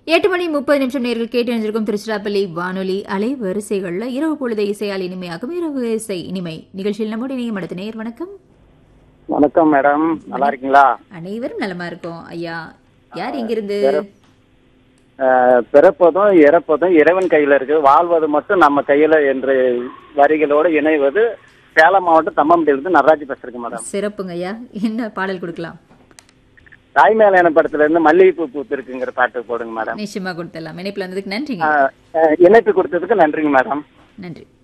எட்டு மணி முப்பது நிமிஷம் நேர்கள் கேட்டு அணிஞ்சிருக்கும் திருச்சிராப்பள்ளி வானொலி அலை வரிசைகள்ல இரவு பொழுதை இசையால் இனிமையாகும் இரவு இசை இனிமை நிகழ்ச்சியில் நம்முடைய இணையம் அடுத்த நேர் வணக்கம் வணக்கம் மேடம் நல்லா இருக்கீங்களா அனைவரும் நலமா இருக்கோம் ஐயா யார் இங்கிருந்து அஹ், பிறப்பதும் இறப்பதும் இறைவன் கையில இருக்கு வாழ்வது மட்டும் நம்ம கையில என்று வரிகளோடு இணைவது சேலம் மாவட்டம் தம்மம்பட்டியிலிருந்து நடராஜ் பேசுறேங்க மேடம் சிறப்புங்க ஐயா என்ன பாடல் கொடுக்கலாம் தாய்மேலான படத்துல இருந்து மல்லிகைப்பூ பூத்திருக்குங்கிற பாட்டு போடுங்க மேடம் நிச்சயமா கொடுத்துடலாம் இணைப்புல வந்ததுக்கு நன்றிங்க அஹ், அஹ், இணைப்பு கொடுத்ததுக்கு நன்றிங்க மேடம் நன்றி